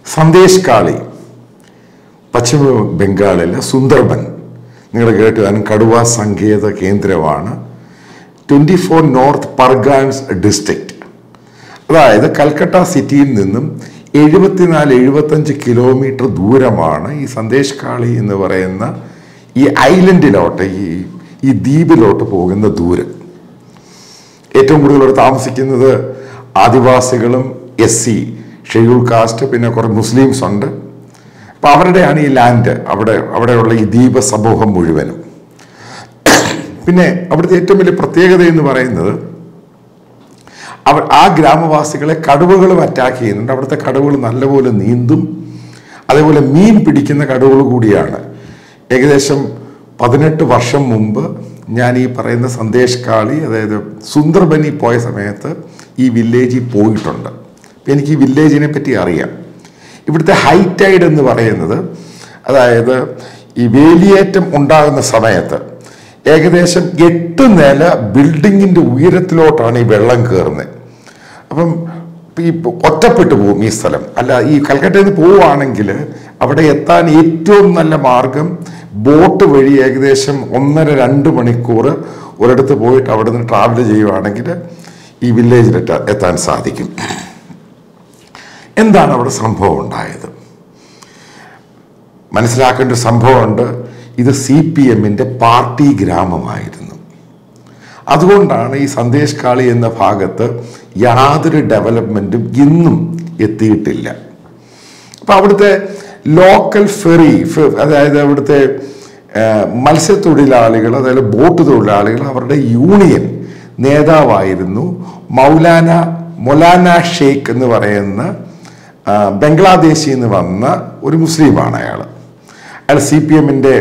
സന്ദേശ് കാളി പശ്ചിമ ബംഗാളിലെ സുന്ദർബൻ നിങ്ങൾ കേട്ട് കാരണം കടുവ സങ്കേത കേന്ദ്രമാണ് twenty four north Parganas district അതായത് കൽക്കട്ട സിറ്റിയിൽ നിന്നും എഴുപത്തിനാല് എഴുപത്തഞ്ച് കിലോമീറ്റർ ദൂരമാണ് ഈ സന്ദേശ് കാളി എന്ന് പറയുന്ന ഈ ഐലൻഡിലോട്ട് ഈ ഈ ദ്വീപിലോട്ട് പോകുന്ന ദൂരം ഏറ്റവും കൂടുതൽ ഇവിടെ താമസിക്കുന്നത് ആദിവാസികളും എസ് സി ഷെഡ്യൂൾ കാസ്റ്റ് പിന്നെ കുറേ മുസ്ലിംസ് ഉണ്ട് അപ്പം അവരുടെയാണ് ഈ ലാൻഡ് അവിടെ അവിടെയുള്ള ഈ ദ്വീപ സമൂഹം മുഴുവനും പിന്നെ അവിടുത്തെ ഏറ്റവും വലിയ പ്രത്യേകത എന്ന് പറയുന്നത് അവർ ആ ഗ്രാമവാസികളെ കടുവകളും അറ്റാക്ക് ചെയ്യുന്നുണ്ട് അവിടുത്തെ കടുവകൾ നല്ലപോലെ നീന്തും അതേപോലെ മീൻ പിടിക്കുന്ന കടുവകൾ കൂടിയാണ് ഏകദേശം പതിനെട്ട് വർഷം മുമ്പ് ഞാൻ ഈ പറയുന്ന സന്ദേശ് കാളി അതായത് സുന്ദർബനി പോയ സമയത്ത് ഈ വില്ലേജിൽ പോയിട്ടുണ്ട് അപ്പം എനിക്ക് ഈ വില്ലേജിനെ പറ്റി അറിയാം ഇവിടുത്തെ ഹൈറ്റൈഡ് എന്ന് പറയുന്നത് അതായത് ഈ വേലിയേറ്റം ഉണ്ടാകുന്ന സമയത്ത് ഏകദേശം എട്ട് നില ബിൽഡിങ്ങിന്റെ ഉയരത്തിലോട്ടാണ് ഈ വെള്ളം കയറുന്നത് അപ്പം ഈ ഒറ്റപ്പെട്ടു പോകും ഈ സ്ഥലം അല്ല ഈ കൽക്കട്ടയിൽ നിന്ന് പോവുകയാണെങ്കിൽ അവിടെ എത്താൻ ഏറ്റവും നല്ല മാർഗം ബോട്ട് വഴി ഏകദേശം ഒന്നര രണ്ട് മണിക്കൂർ ഒരിടത്ത് പോയിട്ട് അവിടെ നിന്ന് ട്രാവൽ ചെയ്യുവാണെങ്കിൽ ഈ വില്ലേജിൽ എത്താൻ സാധിക്കും എന്താണ് അവിടെ സംഭവം ഉണ്ടായത് മനസ്സിലാക്കേണ്ട ഒരു സംഭവമുണ്ട് ഇത് സി പി എമ്മിൻ്റെ പാർട്ടി ഗ്രാമമായിരുന്നു അതുകൊണ്ടാണ് ഈ സന്ദേശ് കാളി എന്ന ഭാഗത്ത് യാതൊരു ഡെവലപ്മെൻറ്റും ഇന്നും എത്തിയിട്ടില്ല അപ്പം അവിടുത്തെ ലോക്കൽ ഫെറി അതായത് അവിടുത്തെ മത്സ്യത്തൊഴിലാളികൾ അതായത് ബോട്ട് തൊഴിലാളികൾ അവരുടെ യൂണിയൻ നേതാവായിരുന്നു മൗലാന മൊലാന ഷെയ്ഖ് എന്ന് പറയുന്ന ബംഗ്ലാദേശിൽ നിന്ന് വന്ന ഒരു മുസ്ലിമാണ് അയാൾ അയാൾ സി പി എമ്മിൻ്റെ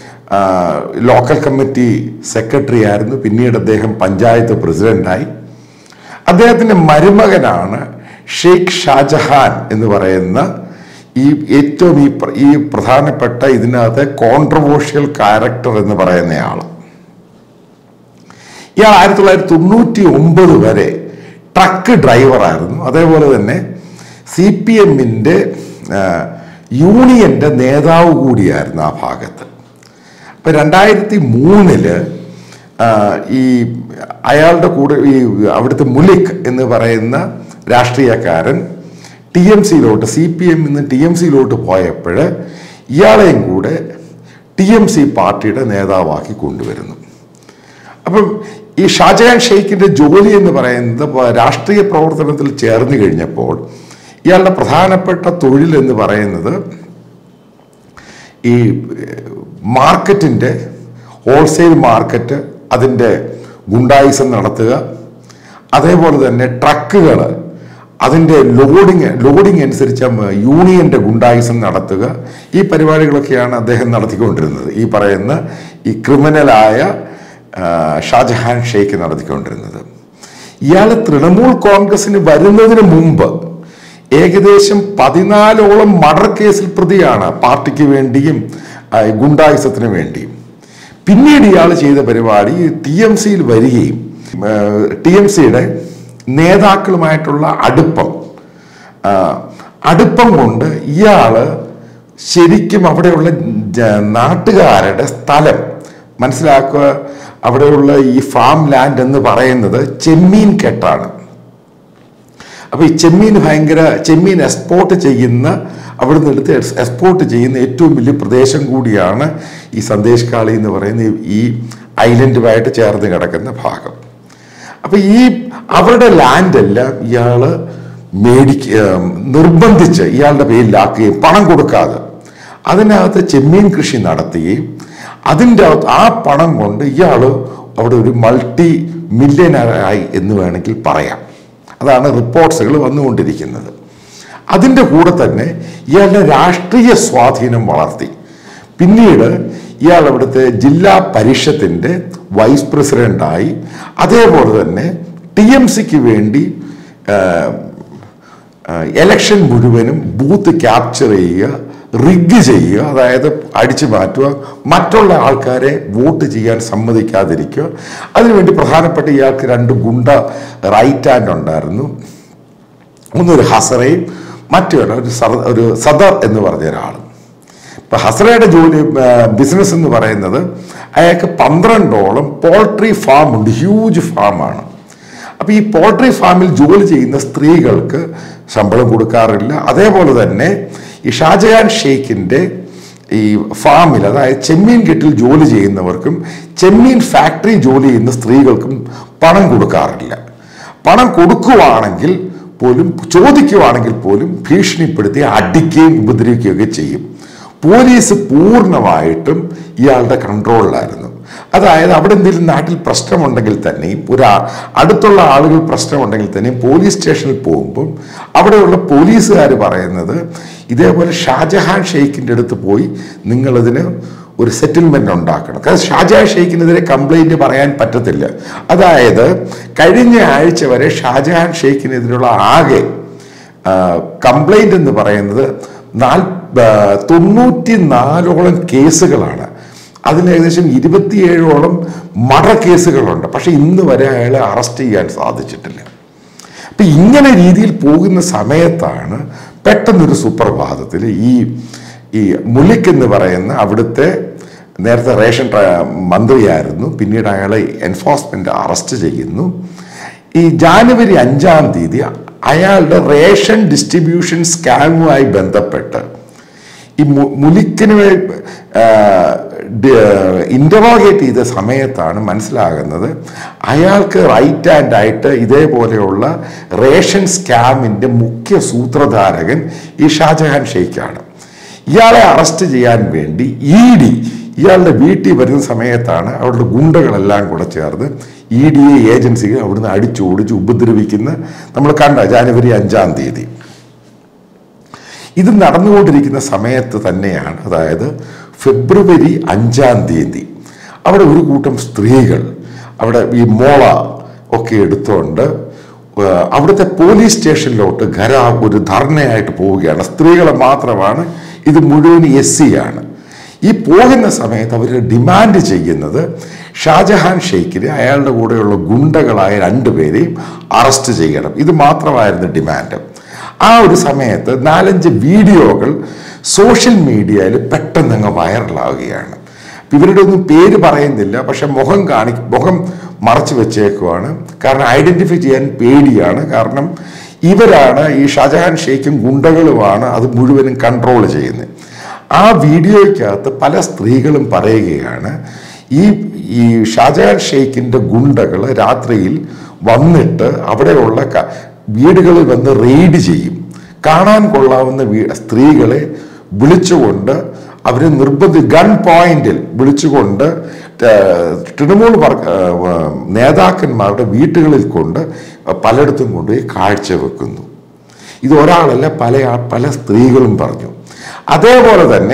ലോക്കൽ കമ്മിറ്റി സെക്രട്ടറി ആയിരുന്നു പിന്നീട് അദ്ദേഹം പഞ്ചായത്ത് പ്രസിഡന്റായി അദ്ദേഹത്തിൻ്റെ മരുമകനാണ് ഷെയ്ഖ് ഷാജഹാൻ എന്ന് പറയുന്ന ഈ ഏറ്റവും ഈ ഈ പ്രധാനപ്പെട്ട ഇതിനകത്തെ കോൺട്രവേഴ്ഷ്യൽ ക്യാരക്ടർ എന്ന് പറയുന്നയാൾ ഇയാൾ ആയിരത്തി തൊള്ളായിരത്തി തൊണ്ണൂറ്റി ഒമ്പത് വരെ ട്രക്ക് ഡ്രൈവറായിരുന്നു അതേപോലെ തന്നെ സി പി എമ്മിൻ്റെ യൂണിയൻ്റെ നേതാവ് കൂടിയായിരുന്നു ആ ഭാഗത്ത് അപ്പം രണ്ടായിരത്തി മൂന്നില് ഈ അയാളുടെ കൂടെ ഈ അവിടുത്തെ മുലിക് എന്ന് പറയുന്ന രാഷ്ട്രീയക്കാരൻ ടി എം സിയിലോട്ട് സി പി എം നിന്ന് ടി എം സിയിലോട്ട് പോയപ്പോൾ ഇയാളെയും കൂടെ ടി എം സി പാർട്ടിയുടെ നേതാവാക്കി കൊണ്ടുവരുന്നു അപ്പം ഈ ഷാജഹാൻ ഷെയ്ഖിന്റെ ജോലി എന്ന് പറയുന്നത് രാഷ്ട്രീയ പ്രവർത്തനത്തിൽ ചേർന്ന് കഴിഞ്ഞപ്പോൾ ഇയാളുടെ പ്രധാനപ്പെട്ട തൊഴിൽ എന്ന് പറയുന്നത് ഈ മാർക്കറ്റിൻ്റെ ഹോൾസെയിൽ മാർക്കറ്റ് അതിൻ്റെ ഗുണ്ടായിസം നടത്തുക അതേപോലെ തന്നെ ട്രക്കുകൾ അതിൻ്റെ ലോഡിങ് ലോഡിങ് അനുസരിച്ച് യൂണിയൻ്റെ ഗുണ്ടായിസം നടത്തുക ഈ പരിപാടികളൊക്കെയാണ് അദ്ദേഹം നടത്തിക്കൊണ്ടിരുന്നത് ഈ പറയുന്ന ഈ ക്രിമിനലായ ഷാജഹാൻ ഷെയ്ഖ് നടത്തിക്കൊണ്ടിരുന്നത് ഇയാൾ തൃണമൂൽ കോൺഗ്രസിന് വരുന്നതിന് മുമ്പ് ഏകദേശം പതിനാലോളം മർഡർ കേസിൽ പ്രതിയാണ് പാർട്ടിക്ക് വേണ്ടിയും ഗുണ്ടായുസത്തിന് വേണ്ടിയും പിന്നീട് ഇയാൾ ചെയ്ത പരിപാടി ടി എം സിയിൽ വരികയും ടി എം സിയുടെ നേതാക്കളുമായിട്ടുള്ള അടുപ്പം അടുപ്പം കൊണ്ട് ഇയാള് ശരിക്കും അവിടെയുള്ള നാട്ടുകാരുടെ സ്ഥലം മനസ്സിലാക്കുക അവിടെയുള്ള ഈ ഫാം ലാൻഡ് എന്ന് പറയുന്നത് ചെമ്മീൻ കെട്ടാണ് അപ്പൊ ഈ ചെമ്മീൻ ഭയങ്കര ചെമ്മീൻ എക്സ്പോർട്ട് ചെയ്യുന്ന അവിടുന്ന് എടുത്ത് എക്സ്പോർട്ട് ചെയ്യുന്ന ഏറ്റവും വലിയ പ്രദേശം കൂടിയാണ് ഈ സന്ദേശ് കാളി എന്ന് പറയുന്ന ഈ ഐലൻഡുമായിട്ട് ചേർന്ന് കിടക്കുന്ന ഭാഗം അപ്പൊ ഈ അവരുടെ ലാൻഡെല്ലാം ഇയാള് മേടിക്ക നിർബന്ധിച്ച് ഇയാളുടെ പേരിലാക്കുകയും പണം കൊടുക്കാതെ അതിനകത്ത് ചെമ്മീൻ കൃഷി നടത്തുകയും അതിൻ്റെ ആ പണം കൊണ്ട് ഇയാൾ അവിടെ ഒരു മൾട്ടി മില്യനറായി എന്ന് വേണമെങ്കിൽ പറയാം അതാണ് റിപ്പോർട്ട്സുകൾ വന്നുകൊണ്ടിരിക്കുന്നത് അതിൻ്റെ കൂടെ തന്നെ ഇയാളുടെ രാഷ്ട്രീയ സ്വാധീനം വളർത്തി പിന്നീട് ഇയാൾ അവിടുത്തെ ജില്ലാ പരിഷത്തിൻ്റെ വൈസ് പ്രസിഡന്റായി അതേപോലെ തന്നെ ടി എം സിക്ക് വേണ്ടി എലക്ഷൻ മുഴുവനും ബൂത്ത് ക്യാപ്ചർ ചെയ്യുക റിഗ് ചെയ്യുക അതായത് അടിച്ചു മാറ്റുക മറ്റുള്ള ആൾക്കാരെ വോട്ട് ചെയ്യാൻ സമ്മതിക്കാതിരിക്കുക അതിനുവേണ്ടി പ്രധാനപ്പെട്ട ഇയാൾക്ക് രണ്ട് ഗുണ്ട റൈറ്റ് ഹാൻഡ് ഉണ്ടായിരുന്നു ഒന്നൊരു ഹസറയും മറ്റൊരാൾ ഒരു സദ- ഒരു സദർ എന്ന് പറഞ്ഞ ഒരാൾ ഇപ്പൊ ഹസ്രയുടെ ജോലി ബിസിനസ് എന്ന് പറയുന്നത് അയാൾക്ക് പന്ത്രണ്ടോളം പോൾട്രി ഫാം ഉണ്ട് ഹ്യൂജ് ഫാമാണ് അപ്പൊ ഈ പോൾട്രി ഫാമിൽ ജോലി ചെയ്യുന്ന സ്ത്രീകൾക്ക് ശമ്പളം കൊടുക്കാറില്ല അതേപോലെ തന്നെ ഈ ഷാജഹാൻ ഷെയ്ഖിന്റെ ഈ ഫാമിൽ അതായത് ചെമ്മീൻ കെട്ടിൽ ജോലി ചെയ്യുന്നവർക്കും ചെമ്മീൻ ഫാക്ടറി ജോലി ചെയ്യുന്ന സ്ത്രീകൾക്കും പണം കൊടുക്കാറില്ല പണം കൊടുക്കുവാണെങ്കിൽ പോലും ചോദിക്കുവാണെങ്കിൽ പോലും ഭീഷണിപ്പെടുത്തി അടിക്കുകയും ഉപദ്രവിക്കുകയൊക്കെ ചെയ്യും പോലീസ് പൂർണ്ണമായിട്ടും ഇയാളുടെ കൺട്രോളിലായിരുന്നു അതായത് അവിടെ എന്തെങ്കിലും നാട്ടിൽ പ്രശ്നമുണ്ടെങ്കിൽ തന്നെയും ഒരു ആ- അടുത്തുള്ള ആളുകൾ പ്രശ്നമുണ്ടെങ്കിൽ തന്നെയും പോലീസ് സ്റ്റേഷനിൽ പോകുമ്പോൾ അവിടെയുള്ള പോലീസുകാർ പറയുന്നത് ഇതേപോലെ ഷാജഹാൻ ഷെയ്ഖിൻ്റെ അടുത്ത് പോയി നിങ്ങളതിന് ഒരു സെറ്റിൽമെന്റ് ഉണ്ടാക്കണം കാരണം ഷാജഹാൻ ഷെയ്ഖിനെതിരെ കംപ്ലൈന്റ് പറയാൻ പറ്റത്തില്ല അതായത് കഴിഞ്ഞ ആഴ്ച വരെ ഷാജഹാൻ ഷെയ്ഖിനെതിരെയുള്ള ആകെ കംപ്ലൈന്റ് എന്ന് പറയുന്നത് നാൽ തൊണ്ണൂറ്റി നാലോളം കേസുകളാണ് അതിൽ ഏകദേശം ഇരുപത്തിയേഴോളം മർഡർ കേസുകളുണ്ട് പക്ഷെ ഇന്ന് വരെ അയാളെ അറസ്റ്റ് ചെയ്യാൻ സാധിച്ചിട്ടില്ല അപ്പൊ ഇങ്ങനെ രീതിയിൽ പോകുന്ന സമയത്താണ് പെട്ടെന്നൊരു സുപ്രഭാതത്തിൽ ഈ ഈ മുലിക് എന്ന് പറയുന്ന അവിടുത്തെ നേരത്തെ റേഷൻ ട്ര- മന്ത്രിയായിരുന്നു പിന്നീട് അയാളെ എൻഫോഴ്സ്മെന്റ് അറസ്റ്റ് ചെയ്യുന്നു ഈ ജാനുവരി അഞ്ചാം തീയതി അയാളുടെ റേഷൻ ഡിസ്ട്രിബ്യൂഷൻ സ്കാമുമായി ബന്ധപ്പെട്ട് ഈ മു- മുലിക്കിന് ഇന്ററോഗേറ്റ് ചെയ്ത സമയത്താണ് മനസ്സിലാകുന്നത് അയാൾക്ക് റൈറ്റ് ഹാൻഡ് ആയിട്ട് ഇതേപോലെയുള്ള റേഷൻ സ്കാമിന്റെ മുഖ്യ സൂത്രധാരകൻ ഈ ഷാജഹാൻ ഷെയ്ഖാണ് ഇയാളെ അറസ്റ്റ് ചെയ്യാൻ വേണ്ടി ഇ ഡി ഇയാളുടെ വീട്ടിൽ വരുന്ന സമയത്താണ് അവരുടെ ഗുണ്ടകളെല്ലാം കൂടെ ചേർന്ന് ഇ ഡി എ ഏജൻസികൾ അവിടുന്ന് അടിച്ചോടിച്ച് ഉപദ്രവിക്കുന്ന നമ്മൾ കണ്ട ജാനുവരി അഞ്ചാം തീയതി ഇത് നടന്നുകൊണ്ടിരിക്കുന്ന സമയത്ത് തന്നെയാണ് അതായത് ഫെബ്രുവരി അഞ്ചാം തീയതി അവിടെ ഒരു കൂട്ടം സ്ത്രീകൾ അവിടെ ഈ മോള ഒക്കെ എടുത്തുകൊണ്ട് ഏഹ്, അവിടുത്തെ പോലീസ് സ്റ്റേഷനിലോട്ട് ഖര ഒരു ധർണയായിട്ട് പോവുകയാണ് സ്ത്രീകളെ മാത്രമാണ് ഇത് മുഴുവൻ എസ് സി ആണ് ഈ പോകുന്ന സമയത്ത് അവർ ഡിമാൻഡ് ചെയ്യുന്നത് ഷാജഹാൻ ഷെയ്ഖിനെ അയാളുടെ കൂടെയുള്ള ഗുണ്ടകളായ രണ്ടുപേരെയും അറസ്റ്റ് ചെയ്യണം ഇത് മാത്രമായിരുന്നു ഡിമാൻഡ് ആ ഒരു സമയത്ത് നാലഞ്ച് വീഡിയോകൾ സോഷ്യൽ മീഡിയയിൽ പെട്ടെന്ന് അങ്ങ് വൈറലാവുകയാണ് ഇവരുടെ ഒന്നും പേര് പറയുന്നില്ല പക്ഷെ മുഖം കാണി മുഖം മറച്ചു വെച്ചേക്കുവാണ് കാരണം ഐഡന്റിഫൈ ചെയ്യാൻ പേടിയാണ് കാരണം ഇവരാണ് ഈ ഷാജഹാൻ ഷെയ്ഖും ഗുണ്ടകളുമാണ് അത് മുഴുവനും കൺട്രോൾ ചെയ്യുന്നത് ആ വീഡിയോയ്ക്കകത്ത് പല സ്ത്രീകളും പറയുകയാണ് ഈ ഈ ഷാജഹാൻ ഷെയ്ഖിന്റെ ഗുണ്ടകൾ രാത്രിയിൽ വന്നിട്ട് അവിടെയുള്ള ക- വീടുകളിൽ വന്ന് റെയ്ഡ് ചെയ്യും കാണാൻ കൊള്ളാവുന്ന വീ- സ്ത്രീകളെ വിളിച്ചുകൊണ്ട് അവരെ നിർബന്ധി ഗൺ പോയിന്റിൽ വിളിച്ചുകൊണ്ട് ഏഹ്, തൃണമൂൽ വർ- ഏഹ്, നേതാക്കന്മാരുടെ വീട്ടുകളിൽ കൊണ്ട് പലയിടത്തും കൊണ്ടുപോയി കാഴ്ചവെക്കുന്നു ഇത് ഒരാളല്ല പല ആ- പല സ്ത്രീകളും പറഞ്ഞു അതേപോലെ തന്നെ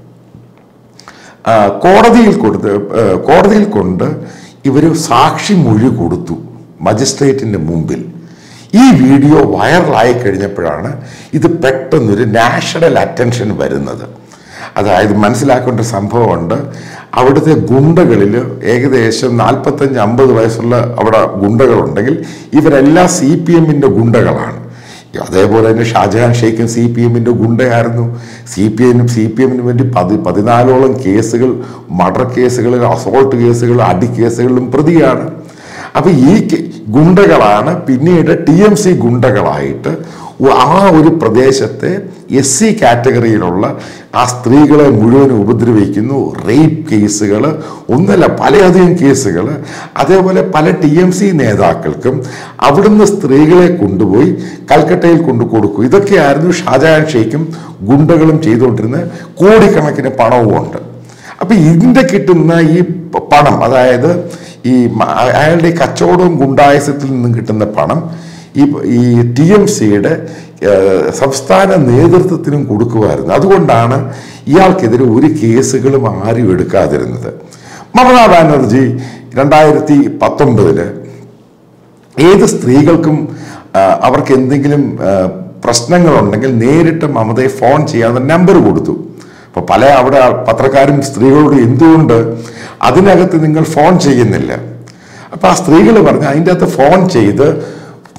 ആ, കോടതിയിൽ കൊടുത്ത് ആ, കോടതിയിൽ കൊണ്ട് ഇവർ സാക്ഷി മൊഴി കൊടുത്തു മജിസ്ട്രേറ്റിന്റെ മുമ്പിൽ ഈ വീഡിയോ വൈറലായി കഴിഞ്ഞപ്പോഴാണ് ഇത് പെട്ടെന്നൊരു നാഷണൽ അറ്റൻഷൻ വരുന്നത് അതായത് മനസ്സിലാക്കേണ്ട ഒരു സംഭവമുണ്ട് അവിടുത്തെ ഗുണ്ടകളിൽ ഏകദേശം നാൽപ്പത്തഞ്ച് അമ്പത് വയസ്സുള്ള അവിടെ ഗുണ്ടകളുണ്ടെങ്കിൽ ഇവരെല്ലാം സി പി എമ്മിൻ്റെ ഗുണ്ടകളാണ് അതേപോലെ തന്നെ ഷാജഹാൻ ഷെയ്ഖും സി പി എമ്മിന്റെ ഗുണ്ടയായിരുന്നു സി പി എമ്മിനും സി പി എമ്മിനും വേണ്ടി പതി പതിനാലോളം കേസുകൾ മർഡർ കേസുകൾ അസോൾട്ട് കേസുകൾ അടി കേസുകളിലും പ്രതിയാണ് അപ്പൊ ഈ കെ- ഗുണ്ടകളാണ് പിന്നീട് ടി എം സി ഗുണ്ടകളായിട്ട് ഉ- ആ ഒരു പ്രദേശത്തെ എസ് സി കാറ്റഗറിയിലുള്ള ആ സ്ത്രീകളെ മുഴുവൻ ഉപദ്രവിക്കുന്നു റേപ്പ് കേസുകൾ ഒന്നല്ല പലയധികം കേസുകൾ അതേപോലെ പല ടി എം സി നേതാക്കൾക്കും അവിടുന്ന് സ്ത്രീകളെ കൊണ്ടുപോയി കൽക്കട്ടയിൽ കൊണ്ടു കൊടുക്കും ഇതൊക്കെയായിരുന്നു ഷാജഹാൻ ഷെയ്ഖും ഗുണ്ടകളും ചെയ്തുകൊണ്ടിരുന്ന കോടിക്കണക്കിന് പണവും ഉണ്ട് അപ്പൊ ഇതിന്റെ കിട്ടുന്ന ഈ പ- പണം അതായത് ഈ മ- അയാളുടെ ഈ കച്ചവടവും ഗുണ്ടായസത്തിൽ നിന്നും കിട്ടുന്ന പണം ഈ ഈ ടി എം സിയുടെ സംസ്ഥാന നേതൃത്വത്തിനും കൊടുക്കുമായിരുന്നു അതുകൊണ്ടാണ് ഇയാൾക്കെതിരെ ഒരു കേസുകളും ആരും എടുക്കാതിരുന്നത് മമതാ ബാനർജി രണ്ടായിരത്തി പത്തൊമ്പതില് ഏത് സ്ത്രീകൾക്കും ആ, അവർക്ക് എന്തെങ്കിലും ആ, പ്രശ്നങ്ങളുണ്ടെങ്കിൽ നേരിട്ട് മമതയെ ഫോൺ ചെയ്യാതെ നമ്പർ കൊടുത്തു അപ്പൊ പല അവിടെ പത്രക്കാരും സ്ത്രീകളോട് എന്തുകൊണ്ട് അതിനകത്ത് നിങ്ങൾ ഫോൺ ചെയ്യുന്നില്ല അപ്പൊ ആ സ്ത്രീകൾ പറഞ്ഞു അതിൻ്റെ അകത്ത് ഫോൺ ചെയ്ത്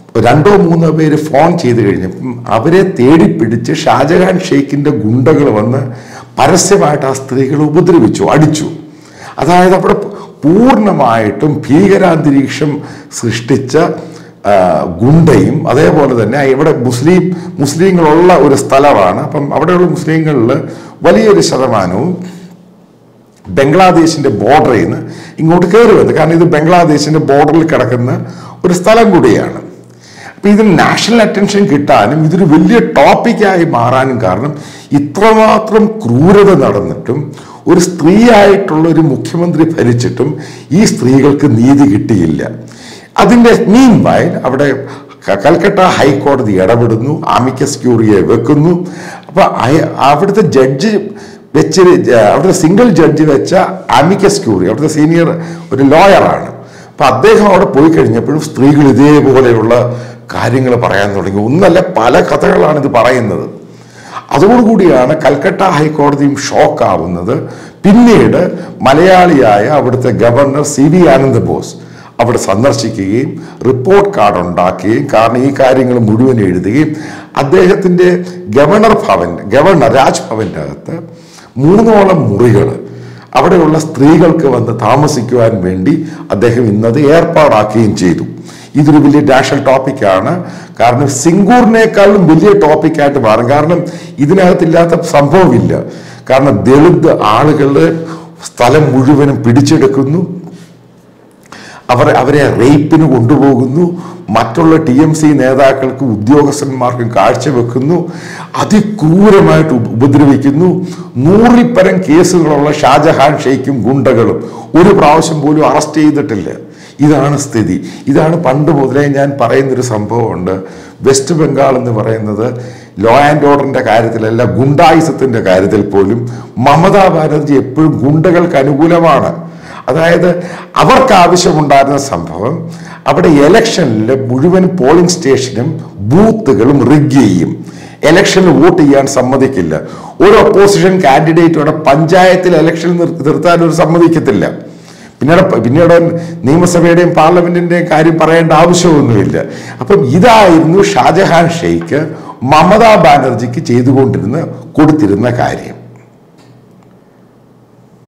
രണ്ടോ മൂന്നോ പേര് ഫോൺ ചെയ്ത് കഴിഞ്ഞപ്പം അവരെ തേടിപ്പിടിച്ച് ഷാജഹാൻ ഷെയ്ഖിന്റെ ഗുണ്ടകൾ വന്ന് പരസ്യമായിട്ട് ആ സ്ത്രീകളെ ഉപദ്രവിച്ചു അടിച്ചു അതായത് അവിടെ പൂർണ്ണമായിട്ടും ഭീകരാന്തരീക്ഷം സൃഷ്ടിച്ച ആ, ഗുണ്ടയും അതേപോലെ തന്നെ ഇവിടെ മുസ്ലിം മുസ്ലിങ്ങളുള്ള ഒരു സ്ഥലമാണ് അപ്പം അവിടെയുള്ള മുസ്ലിങ്ങളിൽ വലിയൊരു ശതമാനവും ബംഗ്ലാദേശിന്റെ ബോർഡറിൽ നിന്ന് ഇങ്ങോട്ട് കയറി വന്നത് കാരണം ഇത് ബംഗ്ലാദേശിന്റെ ബോർഡറിൽ കിടക്കുന്ന ഒരു സ്ഥലം കൂടിയാണ് അപ്പൊ ഇതിന് നാഷണൽ അറ്റൻഷൻ കിട്ടാനും ഇതൊരു വലിയ ടോപ്പിക്കായി മാറാനും കാരണം ഇത്രമാത്രം ക്രൂരത നടന്നിട്ടും ഒരു സ്ത്രീയായിട്ടുള്ള ഒരു മുഖ്യമന്ത്രി ഭരിച്ചിട്ടും ഈ സ്ത്രീകൾക്ക് നീതി കിട്ടിയില്ല അതിന്റെ മീൻ വയൽ അവിടെ ക- കൽക്കട്ട ഹൈക്കോടതി ഇടപെടുന്നു ആമിക്കസ് ക്യൂറിയെ വെക്കുന്നു അപ്പൊ അയ- അവിടുത്തെ ജഡ്ജി വെച്ച് അവിടുത്തെ സിംഗിൾ ജഡ്ജി വെച്ച ആമിക്കസ് ക്യൂറി അവിടുത്തെ സീനിയർ ഒരു ലോയറാണ് അപ്പൊ അദ്ദേഹം അവിടെ പോയി കഴിഞ്ഞപ്പോഴും സ്ത്രീകൾ ഇതേപോലെയുള്ള കാര്യങ്ങൾ പറയാൻ തുടങ്ങി ഒന്നല്ല പല കഥകളാണ് ഇത് പറയുന്നത് അതോടുകൂടിയാണ് കൽക്കട്ട ഹൈക്കോടതിയും ഷോക്കാവുന്നത് പിന്നീട് മലയാളിയായ അവിടുത്തെ governor C V Ananda Bose അവിടെ സന്ദർശിക്കുകയും റിപ്പോർട്ട് കാർഡ് ഉണ്ടാക്കുകയും കാരണം ഈ കാര്യങ്ങൾ മുഴുവൻ എഴുതുകയും അദ്ദേഹത്തിന്റെ ഗവർണർ ഭവൻ ഗവർണർ രാജ്ഭവന്റെ അകത്ത് മൂന്നോളം മുറികൾ അവിടെയുള്ള സ്ത്രീകൾക്ക് വന്ന് താമസിക്കുവാൻ വേണ്ടി അദ്ദേഹം ഇന്നത് ഏർപ്പാടാക്കുകയും ചെയ്തു ഇതൊരു വലിയ നാഷണൽ ടോപ്പിക്കാണ് കാരണം സിംഗൂറിനേക്കാളും വലിയ ടോപ്പിക്കായിട്ട് മാറും കാരണം ഇതിനകത്തില്ലാത്ത സംഭവമില്ല കാരണം ദളിത് ആളുകളുടെ സ്ഥലം മുഴുവനും പിടിച്ചെടുക്കുന്നു അവർ അവരെ റേപ്പിന് കൊണ്ടുപോകുന്നു മറ്റുള്ള ടി എം സി നേതാക്കൾക്ക് ഉദ്യോഗസ്ഥന്മാർക്കും കാഴ്ചവെക്കുന്നു അതിക്രൂരമായിട്ട് ഉപ- ഉപദ്രവിക്കുന്നു നൂറിൽ പരം കേസുകളുള്ള ഷാജഹാൻ ഷെയ്ഖും ഗുണ്ടകളും ഒരു പ്രാവശ്യം പോലും അറസ്റ്റ് ചെയ്തിട്ടില്ല ഇതാണ് സ്ഥിതി ഇതാണ് പണ്ട് മുതലേ ഞാൻ പറയുന്നൊരു സംഭവമുണ്ട് വെസ്റ്റ് ബംഗാൾ എന്ന് പറയുന്നത് ലോ ആൻഡ് ഓർഡറിന്റെ കാര്യത്തിലല്ല ഗുണ്ടായുസത്തിന്റെ കാര്യത്തിൽ പോലും മമതാ ബാനർജി എപ്പോഴും ഗുണ്ടകൾക്ക് അനുകൂലമാണ് അതായത് അവർക്ക് ആവശ്യമുണ്ടായിരുന്ന സംഭവം അവിടെ ഇലക്ഷനിൽ മുഴുവൻ പോളിംഗ് സ്റ്റേഷനും ബൂത്തുകളും റിഗ് ചെയ്യും ഇലക്ഷനിൽ വോട്ട് ചെയ്യാൻ സമ്മതിക്കില്ല ഒരു ഒപ്പോസിഷൻ കാൻഡിഡേറ്റോടെ പഞ്ചായത്തിൽ ഇലക്ഷൻ നിർത്താൻ ഒരു സമ്മതിക്കത്തില്ല പിന്നീട് പിന്നീട് നിയമസഭയുടെയും പാർലമെന്റിന്റെയും കാര്യം പറയേണ്ട ആവശ്യമൊന്നുമില്ല അപ്പം ഇതായിരുന്നു ഷാജഹാൻ ഷെയ്ഖ് മമതാ ബാനർജിക്ക് ചെയ്തുകൊണ്ടിരുന്ന കൊടുത്തിരുന്ന കാര്യം